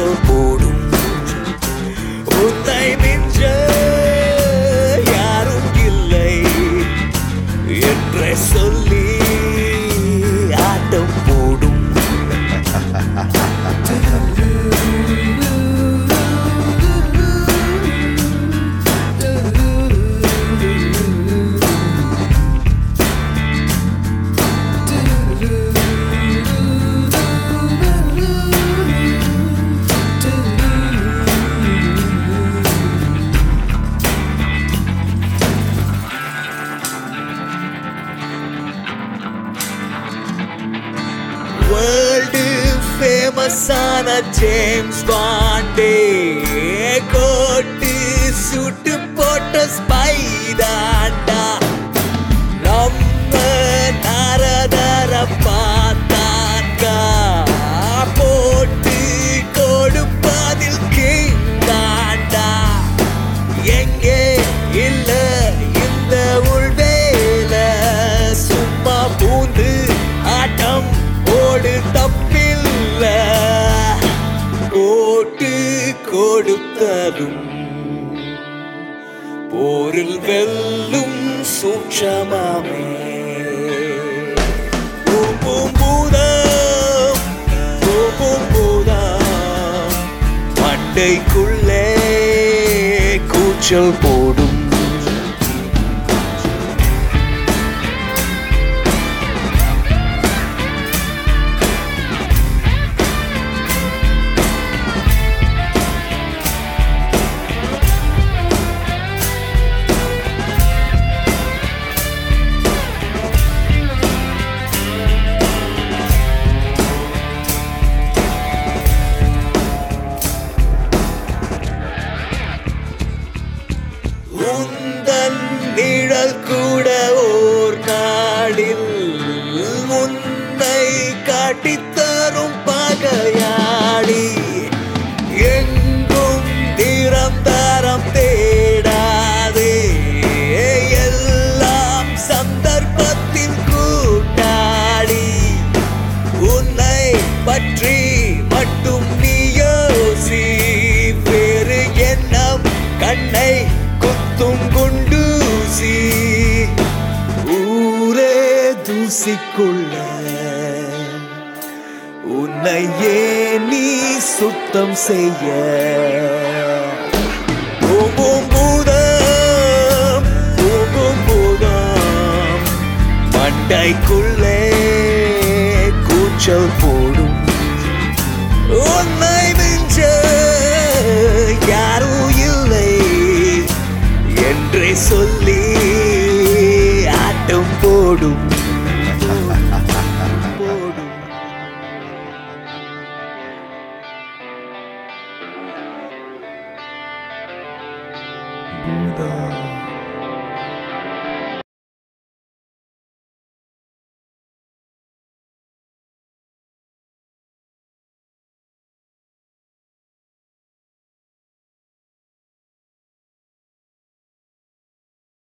கூச்சல் போடும் உன்னை மிஞ்ச யாரும் இல்லை என்றே சொல்லி ஆட்டம் போடும் வேர்ல்டு ஃபேமஸான ஜேம்ஸ் பாண்டே கோட்டு சுட்டு போட்ட ஸ்பைதாண்டா நம்ம நரதர பார்த்தாக்கா போட்டு கொடுப்பதில் கிங்காண்டா எங்கே இல்ல இந்த உள்வேல சும்மா பூந்து ஆட்டம் ஓடு தப்பில்ல போட்டு கொடுத்ததும் போரில் வெல்லும் சூட்சமாமே பூம் பூம் பூதம் பூம் பூம் பூதம் மண்டைக்குள்ளே கூச்சல் போடும் உந்தன் நிழல் கூட ஓர் நாடில் உன்னை காட்டித்தரும் பகையாடி எங்கும் நிரந்தரம் தேடாதே எல்லாம் சந்தர்ப்பத்தில் கூட்டாடி உன்னை பற்றி மட்டும் நீ யோசி வேறு எண்ணம் கண்ணை குத்தும் குண்டூசி ஊரே தூசிக்குள்ள உன்னை ஏன் நீ சுத்தம் செய்ய பூம்பும் பூதம் பூம்பும் பூதம் மண்டைக்குள்ளே கூச்சல் போடும் உன்னை மிஞ்ச யாரும் இல்லை என்றே சொல்லி ஆட்டம் போடும்